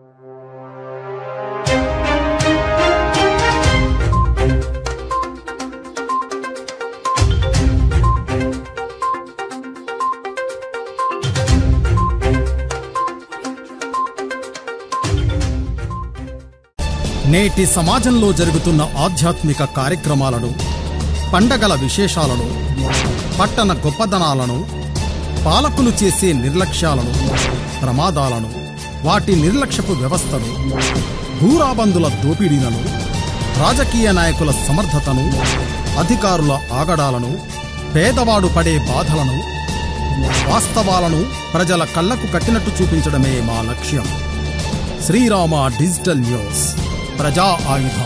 నేటి సమాజంలో జరుగుతున్న ఆధ్యాత్మిక కార్యక్రమాలను పండగల విశేషాలను పట్టణ గొప్పదనాలను పాలకులు చేసే నిర్లక్ష్యాలను ప్రమాదాలను వాటి నిర్లక్ష్యపు వ్యవస్థను భూరాబందుల దోపిడీలను రాజకీయ నాయకుల సమర్థతను అధికారుల ఆగడాలను పేదవాడు పడే బాధలను వాస్తవాలను ప్రజల కళ్లకు కట్టినట్టు చూపించడమే మా లక్ష్యం శ్రీరామ డిజిటల్ న్యూస్ ప్రజా ఆయుధం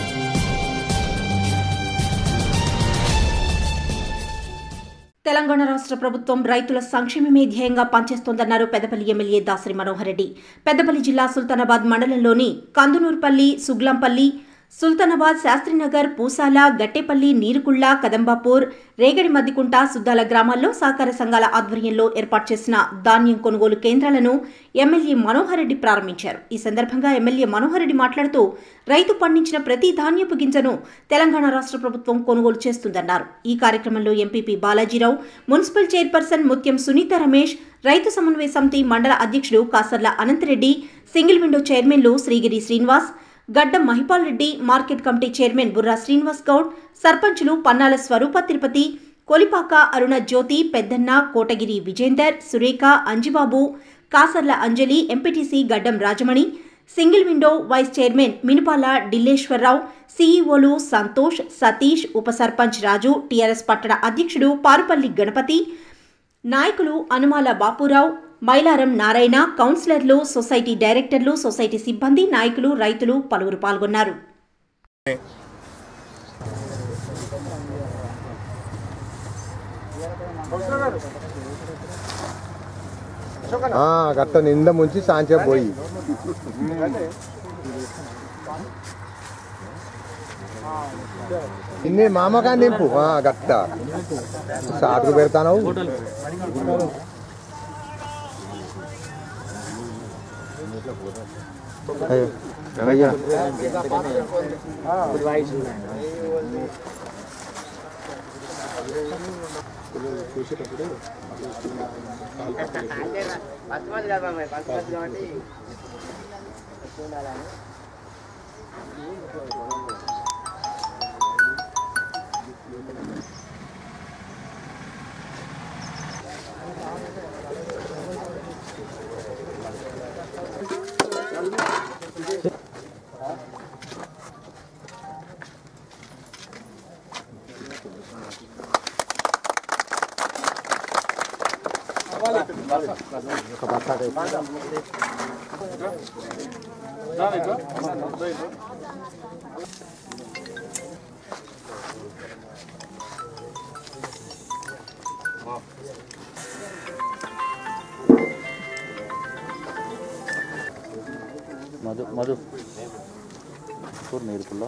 తెలంగాణ రాష్ట్ర ప్రభుత్వం రైతుల సంక్షేమమే ధ్యేయంగా పనిచేస్తోందన్నారు పెద్దపల్లి ఎమ్మెల్యే దాసరి మనోహర్ రెడ్డి పెద్దపల్లి జిల్లా సుల్తానాబాద్ మండలంలోని కందునూర్పల్లి సుగ్లంపల్లి సుల్తానాబాద్ శాస్త్రినగర్ పూసాల గట్టేపల్లి నీరుకుళ్ళ కదంబాపూర్ రేగడి మద్దికుంట సుద్దాల గ్రామాల్లో సహకార సంఘాల ఆధ్వర్యంలో ఏర్పాటు చేసిన ధాన్యం కొనుగోలు కేంద్రాలను ఎమ్మెల్యే మనోహర్ రెడ్డి ప్రారంభించారు ఈ సందర్భంగా ఎమ్మెల్యే మనోహర్ రెడ్డి మాట్లాడుతూ రైతు పండించిన ప్రతి ధాన్యపు గింజను తెలంగాణ రాష్ట్ర ప్రభుత్వం కొనుగోలు చేస్తుందన్నారు ఈ కార్యక్రమంలో ఎంపీపీ బాలాజీరావు మున్సిపల్ చైర్పర్సన్ ముత్యం సునీత రమేష్ రైతు సమన్వయ సమితి మండల అధ్యక్షుడు కాసర్ల అనంతరెడ్డి సింగిల్ విండో చైర్మన్లు Srigiri Srinivas Gaddam Mahipal Reddy market committee chairman Burra Srinivas Goud సర్పంచులు Pannala Swarupa Tirupati Kolipaka Aruna Jyothi Peddanna Kotagiri Vijender Surekha Anjibabu Kasarla Anjali MPTC Gaddam Rajamani single window vice chairman Minupala Dilleswararao సీఈఓలు సంతోష్ సతీష్ ఉప సర్పంచ్ రాజు టీఆర్ఎస్ పట్టణ అధ్యక్షుడు పారుపల్లి గణపతి నాయకులు అనుమాల బాపురావు మైలారం నారాయణ కౌన్సిలర్లు సొసైటీ డైరెక్టర్లు సొసైటీ సిబ్బంది నాయకులు రైతులు పలువురు పాల్గొన్నారు ఆ, గట్ట నిండా ముంచి సాంచే పోయి ఇన్ని మామకా నింపు ఆ, గట్ట సాటుకు పెడతాను మధు మధు చూడు నేర్పుల్లో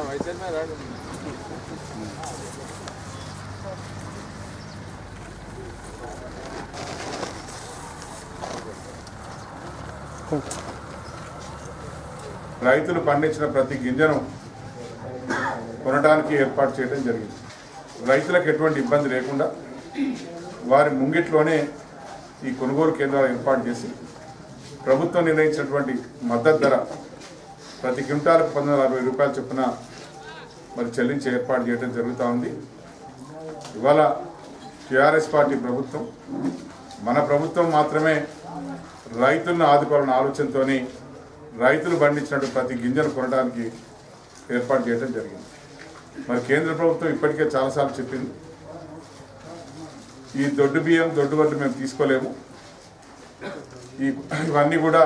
రైతులు పండించిన ప్రతి గింజను కొనడానికి ఏర్పాటు చేయడం జరిగింది రైతులకు ఎటువంటి ఇబ్బంది లేకుండా వారి ముంగిట్లోనే ఈ కొనుగోలు కేంద్రాలు ఏర్పాటు చేసి ప్రభుత్వం నిర్ణయించినటువంటి మద్దతు ధర ప్రతి క్వింటాలకు పంతొమ్మిది వందల అరవై రూపాయల చొప్పున మరి చెల్లించి ఏర్పాటు చేయడం జరుగుతూ ఉంది ఇవాళ టీఆర్ఎస్ పార్టీ ప్రభుత్వం మన ప్రభుత్వం మాత్రమే రైతులను ఆదుకోవాలన్న ఆలోచనతోని రైతులు పండించినట్టు ప్రతి గింజను కొనడానికి ఏర్పాటు చేయడం జరిగింది మరి కేంద్ర ప్రభుత్వం ఇప్పటికే చాలాసార్లు చెప్పింది ఈ దొడ్డు బియ్యం దొడ్డు వడ్లు మేము తీసుకోలేము ఈ ఇవన్నీ కూడా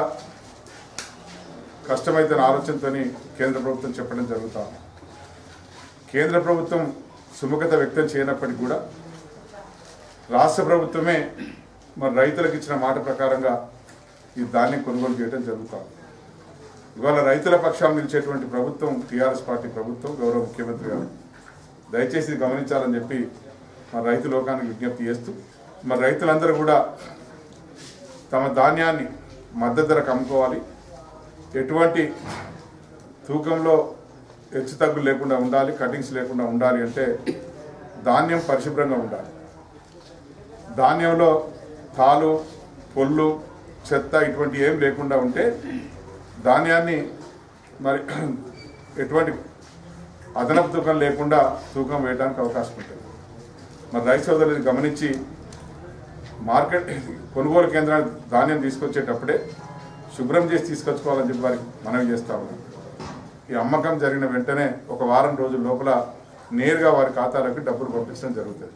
కష్టమైతే ఆలోచనతో కేంద్ర ప్రభుత్వం చెప్పడం జరుగుతా ఉంది కేంద్ర ప్రభుత్వం సుముఖత వ్యక్తం చేయనప్పటికీ కూడా రాష్ట్ర ప్రభుత్వమే మరి రైతులకు ఇచ్చిన మాట ప్రకారంగా ఈ ధాన్యం కొనుగోలు చేయడం జరుగుతా ఉంది ఇవాళ రైతుల పక్షాన్ని నిలిచేటువంటి ప్రభుత్వం టీఆర్ఎస్ పార్టీ ప్రభుత్వం గౌరవ ముఖ్యమంత్రి గారు దయచేసి ఇది గమనించాలని చెప్పి మా రైతు లోకానికి విజ్ఞప్తి చేస్తూ మరి రైతులందరూ కూడా తమ ధాన్యాన్ని మద్దతు ధరకు అమ్ముకోవాలి ఎటువంటి తూకంలో హెచ్చు తగ్గులు లేకుండా ఉండాలి కటింగ్స్ లేకుండా ఉండాలి అంటే ధాన్యం పరిశుభ్రంగా ఉండాలి ధాన్యంలో తాలు పొల్లు చెత్త ఇటువంటి ఏం లేకుండా ఉంటే ధాన్యాన్ని మరి ఎటువంటి అదనపు తూకం లేకుండా తూకం వేయడానికి అవకాశం ఉంటుంది మరి రైతు సోదరులు గమనించి మార్కెట్ కొనుగోలు కేంద్రానికి ధాన్యం తీసుకొచ్చేటప్పుడే శుభ్రం చేసి తీసుకొచ్చుకోవాలని చెప్పి వారికి మనవి చేస్తా ఉన్నాం ఈ అమ్మకం జరిగిన వెంటనే ఒక వారం రోజుల లోపల నేరుగా వారి ఖాతాలకు డబ్బులు పంపించడం జరుగుతుంది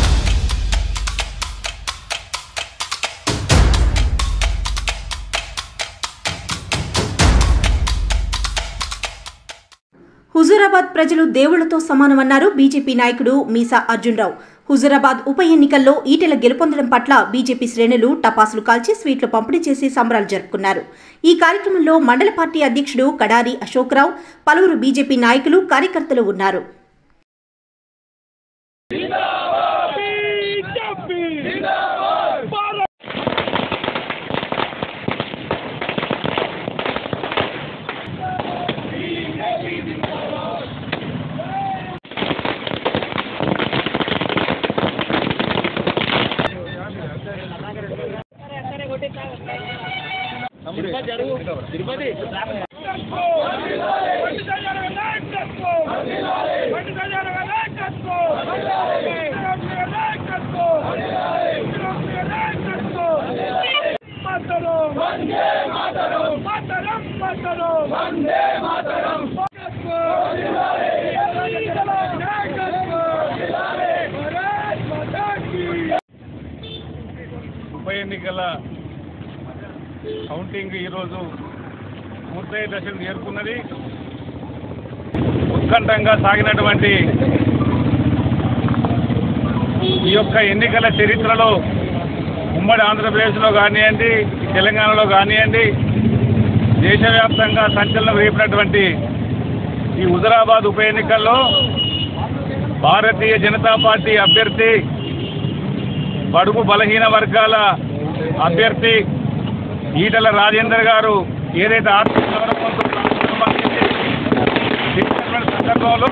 హుజూరాబాద్ ప్రజలు దేవుళ్లతో సమానమన్నారు బీజేపీ నాయకుడు మీసా అర్జున్రావు హుజూరాబాద్ ఉప ఎన్నికల్లో ఈటెల గెలుపొందడం పట్ల బీజేపీ శ్రేణులు టపాసులు కాల్చి స్వీట్లు పంపిణీ చేసి సంబరాలు జరుపుకున్నారు ఈ కార్యక్రమంలో మండల పార్టీ అధ్యక్షుడు కడారి అశోక్రావు పలువురు బీజేపీ నాయకులు కార్యకర్తలు ఉన్నారు ఉప ఎన్నికల కౌంటింగ్ ఈరోజు పూర్తయ్యే దశకు చేరుకున్నది ఉత్కంఠంగా సాగినటువంటి ఈ యొక్క ఎన్నికల చరిత్రలో ఉమ్మడి ఆంధ్రప్రదేశ్లో కానివ్వండి తెలంగాణలో కానివ్వండి దేశవ్యాప్తంగా సంచలనం రేపినటువంటి ఈ హుజరాబాద్ ఉప ఎన్నికల్లో భారతీయ జనతా పార్టీ అభ్యర్థి బడుగు బలహీన వర్గాల అభ్యర్థి ఈటల రాజేందర్ గారు ఏదైతే ఆర్థిక గౌరవంతో చేసినటువంటి సందర్భంలో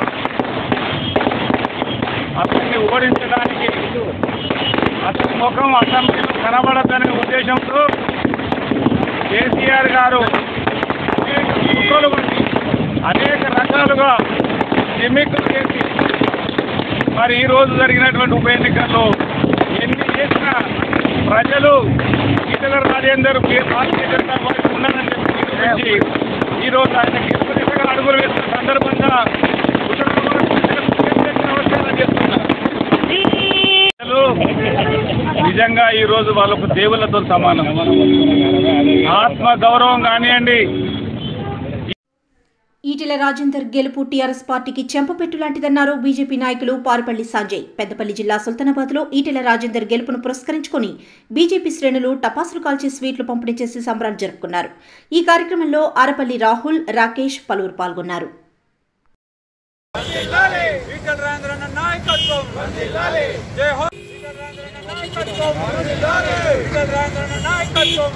అతన్ని ఓడించడానికి అతని ముఖం అసెంబ్లీలో కనబడదనే ఉద్దేశంతో కేసీఆర్ గారు అనేక కుట్రలు పట్టి అనేక రకాలుగా ఎన్నికలు చేసి మరి ఈ రోజు జరిగినటువంటి ఉప ఎన్నికల్లో ఎన్ని చేసినా ప్రజలు ఈటల రాజేందర్ మీ- భారతీయ జనతా పార్టీ ఉన్నారని చెప్పి నిరూపించి ఈ రోజు ఆయన గెలుపు దిశగా అడుగులు వేస్తున్న సందర్భంగా ఉత్తరాఖండ్ ప్రజలకు ప్రత్యేక నమస్కారం చేస్తున్నారు ప్రజలు నిజంగా ఈ రోజు వాళ్ళకు దేవుళ్ళతో సమానం ఆత్మ గౌరవం కానివ్వండి ఈటెల రాజేందర్ గెలుపు టీఆర్ఎస్ పార్టీకి చెంపపెట్టు లాంటిదన్నారు బీజేపీ నాయకులు పారుపల్లి సంజయ్ పెద్దపల్లి జిల్లా సుల్తానాబాద్లో ఈటెల రాజేందర్ గెలుపును పురస్కరించుకొని బీజేపీ శ్రేణులు టపాసులు కాల్చి స్వీట్లు పంపిణీ చేసి సంబరాలు జరుపుకున్నారు ఈ కార్యక్రమంలో ఆరపల్లి రాహుల్ రాకేష్ పలువురు పాల్గొన్నారు ఈటల రాజేంద్రన్న నాయకత్వం జై హో ఈటల రాజేంద్రన్న నాయకత్వం ఈటల రాజేంద్రన్న నాయకత్వం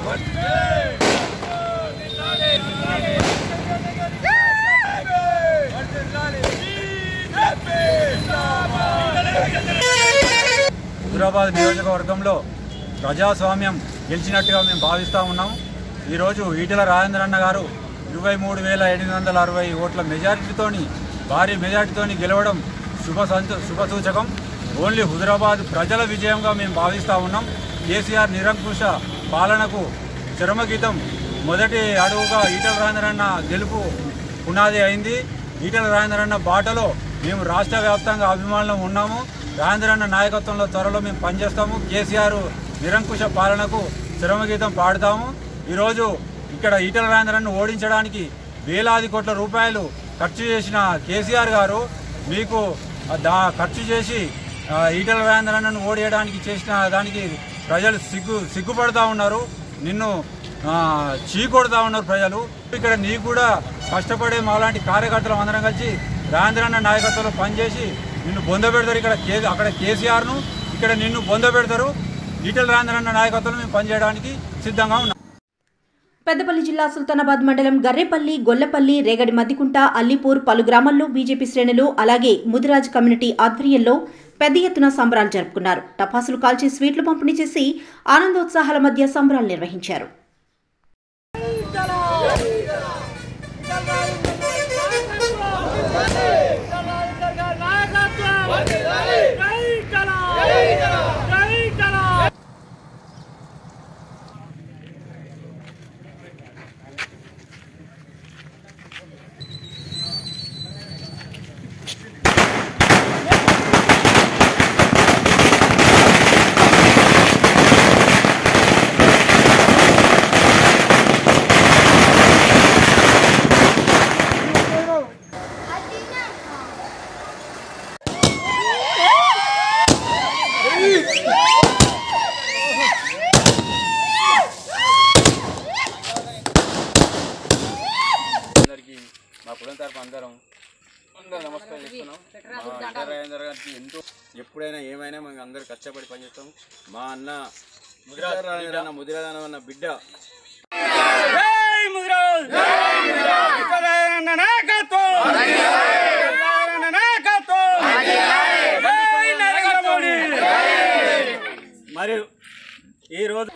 హుజరాబాద్ నియోజకవర్గంలో ప్రజాస్వామ్యం గెలిచినట్టుగా మేము భావిస్తూ ఉన్నాం ఈరోజు ఈటెల రాజేంద్రన్న గారు ఇరవై మూడు వేల ఎనిమిది వందల అరవై ఓట్ల మెజారిటీతోని భారీ మెజారిటీతోని గెలవడం శుభ సంత శుభ సూచకం ఓన్లీ హుజరాబాద్ ప్రజల విజయంగా మేము భావిస్తూ ఉన్నాం కేసీఆర్ నిరంకుశ పాలనకు చరమగీతం మొదటి అడుగుగా ఈటల రాజేంద్రన్న గెలుపు పునాది అయింది ఈటల రాజేంద్రన్న బాటలో మేము రాష్ట్ర వ్యాప్తంగా అభిమానులు ఉన్నాము రాజేంద్రన్న నాయకత్వంలో త్వరలో మేము పనిచేస్తాము కేసీఆర్ నిరంకుశ పాలనకు శ్రమగీతం పాడుతాము ఈరోజు ఇక్కడ ఈటల రాజేంద్రన్ను ఓడించడానికి వేలాది కోట్ల రూపాయలు ఖర్చు చేసిన కేసీఆర్ గారు మీకు దా ఖర్చు చేసి ఆ, ఈటల రాజేంద్రన్నను ఓడియడానికి చేసిన దానికి ప్రజలు సిగ్గు సిగ్గుపడతా ఉన్నారు నిన్ను ఆ, చీకొడతా ఉన్నారు ప్రజలు ఇక్కడ నీకు కూడా కష్టపడే మాలాంటి కార్యకర్తలు అందరం కలిసి రాజేంద్రన్న నాయకత్వంలో పనిచేసి నిన్ను బొంద పెడతారు ఇక్కడ కే అక్కడ కేసీఆర్ను ఇక్కడ నిన్ను బొంద పెడతారు ఈటల రాజేంద్రన్న నాయకత్వంలో మేము పనిచేయడానికి సిద్ధంగా ఉన్నాం పెద్దపల్లి జిల్లా సుల్తానాబాద్ మండలం గర్రేపల్లి గొల్లపల్లి రేగడి మద్దికుంట అల్లిపూర్ పలు గ్రామాల్లో బీజేపీ శ్రేణులు అలాగే ముదిరాజ్ కమ్యూనిటీ ఆధ్వర్యంలో పెద్ద ఎత్తున సంబరాలు జరుపుకున్నారు టపాసులు కాల్చి స్వీట్లు పంపిణీ చేసి ఆనందోత్సాహాల మధ్య సంబరాలు నిర్వహించారు అందరికీ మా కులం తరపు అందరం అందరం నమస్కారం చేస్తున్నాం మా ఇతర రాజేంద్ర గారికి ఎంతో ఎప్పుడైనా ఏమైనా మేము అందరూ కష్టపడి పనిచేస్తాం మా అన్న ముదిరాజ్ రాజేంద్ర అన్న ముదిరాజ్ అన్న బిడ్డ మరియు ఈ రోజు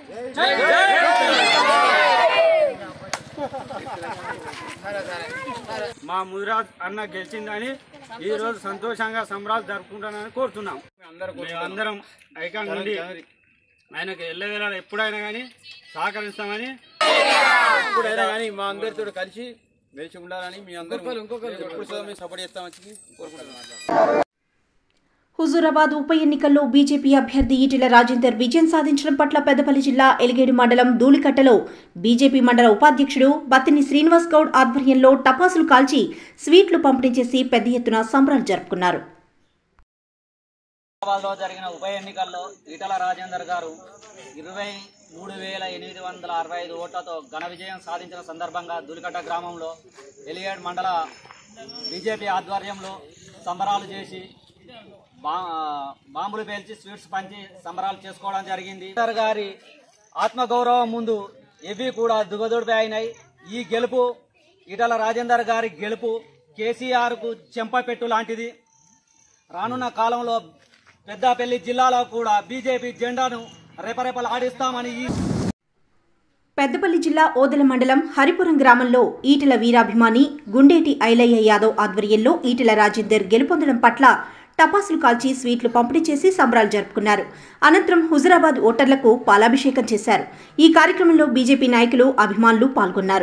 మా ముదిరాజ్ అన్న గెలిచిందని ఈ రోజు సంతోషంగా సంబరాలు జరుపుకుంటానని కోరుతున్నాం మేము అందరం ఐకాన్ నుండి ఆయనకు ఎల్లవేళ ఎప్పుడైనా కానీ సహకరిస్తామని ఎప్పుడైనా కానీ మా అందరితో కలిసి వేచి ఉండాలని మీ అందరూ ఎప్పుడు సదా మేము సపోర్ట్ చేస్తామని కోరుకుంటున్నాం హుజూరాబాద్ ఉప ఎన్నికల్లో బీజేపీ అభ్యర్థి ఈటెల రాజేందర్ విజయం సాధించడం పట్ల పెద్దపల్లి జిల్లా ఎలిగేడు మండలం ధూళికట్టలో బీజేపీ మండల ఉపాధ్యక్షుడు బత్తిని శ్రీనివాస్ గౌడ్ ఆధ్వర్యంలో టపాసులు కాల్చి స్వీట్లు పంపిణీ చేసి పెద్ద ఎత్తున సంబరాలు జరుపుకున్నారు హైదరాబాద్లో జరిగిన ఉప ఎన్నికల్లో ఈటల రాజేందర్ గారు ఇరవై మూడు వేల ఎనిమిది వందల అరవై ఐదు ఓట్లతో ఘన విజయం సాధించిన సందర్భంగా దులికట్ట గ్రామంలో ఎలియేడ్ మండల బీజేపీ ఆధ్వర్యంలో సంబరాలు చేసి బా బాంబులు పేల్చి స్వీట్స్ పంచి సంబరాలు చేసుకోవడం జరిగింది ఈటల గారి ఆత్మగౌరవం ముందు ఇవి కూడా దుగదుడిపై అయినాయి ఈ గెలుపు ఈటల రాజేందర్ గారి గెలుపు కేసీఆర్కు చెంపపెట్టు లాంటిది రానున్న కాలంలో పెద్దపల్లి జిల్లాలో కూడా బీజేపీ జెండాను రెపరెపలాడిస్తామని ఈ పెద్దపల్లి జిల్లా ఓదెల మండలం హరిపురం గ్రామంలో ఈటెల వీరాభిమాని గుండేటి ఐలయ్య యాదవ్ ఆధ్వర్యంలో ఈటెల రాజేందర్ గెలుపొందడం పట్ల టపాసులు కాల్చి స్వీట్లు పంపిణీ చేసి సంబరాలు జరుపుకున్నారు అనంతరం హుజురాబాద్ ఓటర్లకు పాలాభిషేకం చేశారు ఈ కార్యక్రమంలో బీజేపీ నాయకులు అభిమానులు పాల్గొన్నారు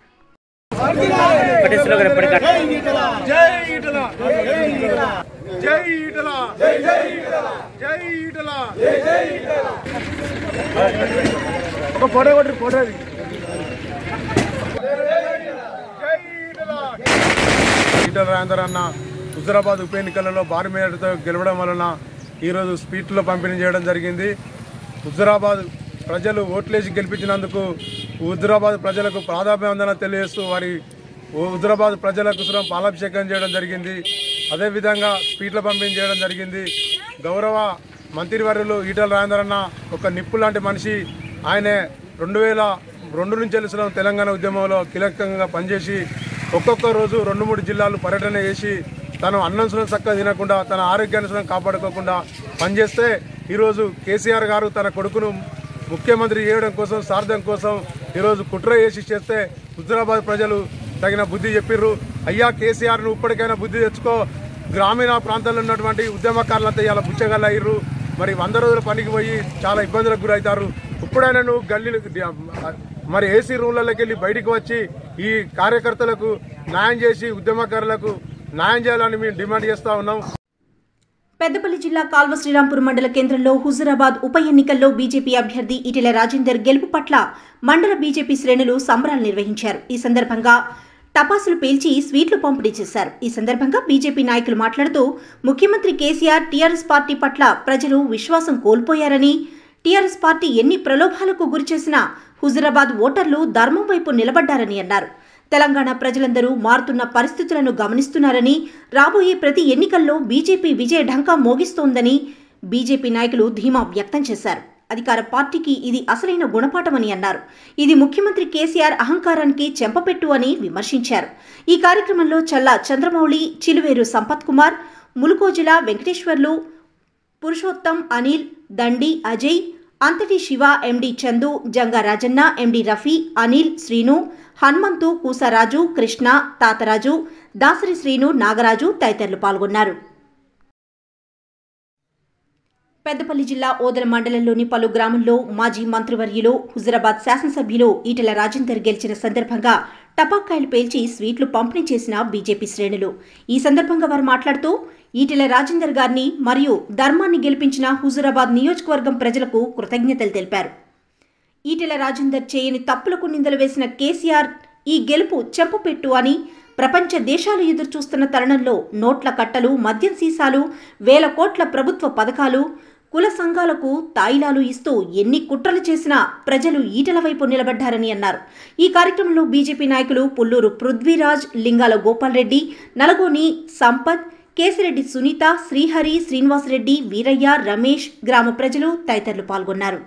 ఈటల రాజేందర్ అన్న హుజరాబాద్ ఉప ఎన్నికలలో భారీ మేరతో గెలవడం వలన ఈరోజు స్పీట్లో పంపిణీ చేయడం జరిగింది హుజరాబాద్ ప్రజలు ఓట్లేసి గెలిపించినందుకు హుజరాబాద్ ప్రజలకు ప్రాధాన్యవందన తెలియజేస్తూ వారి హుజరాబాద్ ప్రజలకు సురం పాలాభిషేకం చేయడం జరిగింది అదేవిధంగా స్పీట్ల పంపిణీ చేయడం జరిగింది గౌరవ మంత్రివర్యులు ఈటల రాజేందర్ అన్న ఒక నిప్పు లాంటి మనిషి ఆయనే రెండు వేల రెండు నుంచి తెలుసున్న తెలంగాణ ఉద్యమంలో కీలకంగా పనిచేసి ఒక్కొక్క రోజు రెండు మూడు జిల్లాలు పర్యటన చేసి తను అన్నం సుఖం చక్కగా తినకుండా తన ఆరోగ్యాన్ని సుఖం కాపాడుకోకుండా పనిచేస్తే ఈరోజు కేసీఆర్ గారు తన కొడుకును ముఖ్యమంత్రి చేయడం కోసం సార్థం కోసం ఈరోజు కుట్ర చేసి చేస్తే హుజరాబాద్ ప్రజలు తగిన బుద్ధి చెప్పిర్రు అయ్యా కేసీఆర్ను ఇప్పటికైనా బుద్ధి తెచ్చుకో గ్రామీణ ప్రాంతాల్లో ఉన్నటువంటి ఉద్యమకారులంతా ఇలా బుచ్చగల్ల అయ్యారు మరి వంద రోజుల పనికి పోయి చాలా ఇబ్బందులకు గురవుతారు ఇప్పుడైనా నువ్వు గల్లీలు మరి ఏసీ రూమ్లలోకి వెళ్ళి బయటికి వచ్చి ఈ కార్యకర్తలకు న్యాయం చేసి ఉద్యమకారులకు న్యాయం చేయాలని మేము డిమాండ్ చేస్తా ఉన్నాం పెద్దపల్లి జిల్లా కాల్వ శ్రీరాంపూర్ మండల కేంద్రంలో హుజురాబాద్ ఉప ఎన్నికల్లో బీజేపీ అభ్యర్థి ఈటెల రాజేందర్ గెలుపు పట్ల మండల బీజేపీ శ్రేణులు సంబరాలు నిర్వహించారు ఈ సందర్భంగా టపాసులు పేల్చి స్వీట్లు పంపిణీ చేశారు ఈ సందర్భంగా బీజేపీ నాయకులు మాట్లాడుతూ ముఖ్యమంత్రి కేసీఆర్ టీఆర్ఎస్ పార్టీ పట్ల ప్రజలు విశ్వాసం కోల్పోయారని టీఆర్ఎస్ పార్టీ ఎన్ని ప్రలోభాలకు గురిచేసినా హుజురాబాద్ ఓటర్లు ధర్మం వైపు నిలబడ్డారని అన్నారు తెలంగాణ ప్రజలందరూ మారుతున్న పరిస్థితులను గమనిస్తున్నారని రాబోయే ప్రతి ఎన్నికల్లో బీజేపీ విజయ ఢంకా మోగిస్తోందని బీజేపీ నాయకులు ధీమా వ్యక్తం చేశారు అధికార పార్టీకి ఇది అసలైన గుణపాఠమని అన్నారు ఇది ముఖ్యమంత్రి కేసీఆర్ అహంకారానికి చెంపపెట్టు అని విమర్శించారు ఈ కార్యక్రమంలో చల్లా చంద్రమౌళి చిలువేరు సంపత్ కుమార్ ములుకోజిల వెంకటేశ్వర్లు పురుషోత్తం అనిల్ దండి అజయ్ అంతటి శివ ఎండి చందు జంగా రాజన్న ఎండి రఫీ అనిల్ శ్రీను హనుమంతు కూసరాజు కృష్ణ తాతరాజు దాసరి శ్రీను నాగరాజు తదితరులు పాల్గొన్నారు పెద్దపల్లి జిల్లా ఓదల మండలంలోని పలు గ్రామాల్లో మాజీ మంత్రివర్యులు హుజరాబాద్ శాసనసభ్యులు ఈటెల రాజేందర్ గెలిచిన సందర్భంగా టపాకాయలు పేల్చి స్వీట్లు పంపిణీ చేసిన బీజేపీ శ్రేణులు ఈ సందర్భంగా వారు మాట్లాడుతూ ఈటెల రాజేందర్ గారిని మరియు ధర్మాన్ని గెలిపించిన హుజురాబాద్ నియోజకవర్గం ప్రజలకు కృతజ్ఞతలు తెలిపారు ఈటెల రాజేందర్ చేయని తప్పులకు నిందలు వేసిన కేసీఆర్ ఈ గెలుపు చెంపపెట్టు అని ప్రపంచ దేశాలు ఎదురుచూస్తున్న తరుణంలో నోట్ల కట్టలు మద్యం సీసాలు వేల కోట్ల ప్రభుత్వ పథకాలు కుల సంఘాలకు తాయిలాలు ఇస్తూ ఎన్ని కుట్రలు చేసినా ప్రజలు ఈటల వైపు నిలబడ్డారని అన్నారు ఈ కార్యక్రమంలో బీజేపీ నాయకులు పుల్లూరు పృథ్వీరాజ్ లింగాల గోపాల్రెడ్డి నలగోని సంపత్ కేసిరెడ్డి సునీత శ్రీహరి శ్రీనివాసరెడ్డి వీరయ్య రమేష్ గ్రామ ప్రజలు తదితరులు పాల్గొన్నారు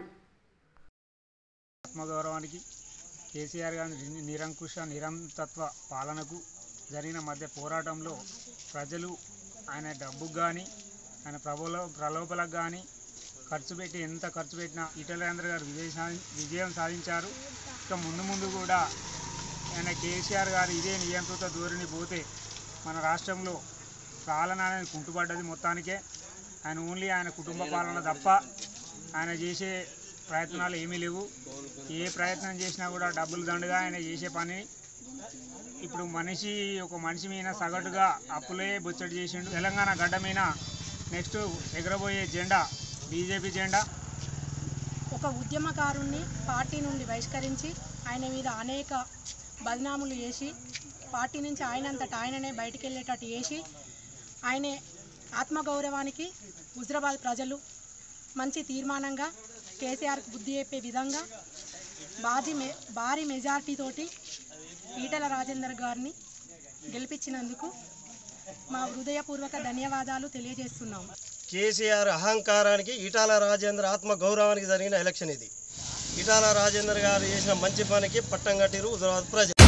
ఆత్మగౌరవానికి కేసీఆర్ గారి ని- నిరంకుశ నిరంతత్వ పాలనకు జరిగిన మధ్య పోరాటంలో ప్రజలు ఆయన డబ్బుకు కానీ ఆయన ప్రబోల ప్రలోభలకు కానీ ఖర్చు పెట్టి ఎంత ఖర్చు పెట్టినా ఈటలేంద్ర గారు విజయ సాధి- విజయం సాధించారు ఇక ముందు ముందు కూడా ఆయన కేసీఆర్ గారు ఇదే నియంత్రిత ధోరణి పోతే మన రాష్ట్రంలో పాలన అనేది కుంటుపడ్డది మొత్తానికే ఆయన ఓన్లీ ఆయన కుటుంబ పాలన తప్ప ఆయన చేసే ప్రయత్నాలు ఏమీ లేవు ఏ ప్రయత్నం చేసినా కూడా డబ్బులు దండుగా ఆయన చేసే పని ఇప్పుడు మనిషి ఒక మనిషి మీద సగటుగా అప్పులే బొచ్చడి చేసిండు తెలంగాణ గడ్డ మీద నెక్స్ట్ ఎగరబోయే జెండా బీజేపీ జెండా ఒక ఉద్యమకారుణ్ణి పార్టీ నుండి బహిష్కరించి ఆయన మీద అనేక బదనాములు చేసి పార్టీ నుంచి ఆయనంతట ఆయననే బయటికి వెళ్ళేటట్టు చేసి ఆయనే ఆత్మగౌరవానికి హుజరాబాద్ ప్రజలు మంచి తీర్మానంగా కేసీఆర్కి బుద్ధి చెప్పే విధంగా భారీ మె భారీ మెజార్టీతోటి ఈటల రాజేందర్ గారిని గెలిపించినందుకు మా హృదయపూర్వక ధన్యవాదాలు తెలియజేస్తున్నాము కేసీఆర్ అహంకారానికి ఈటాల రాజేంద్ర ఆత్మ గౌరవానికి జరిగిన ఎలక్షన్ ఇది ఈటాల రాజేందర్ గారు చేసిన మంచి పనికి పట్టం కట్టిరు హుజరాబాద్ ప్రజలు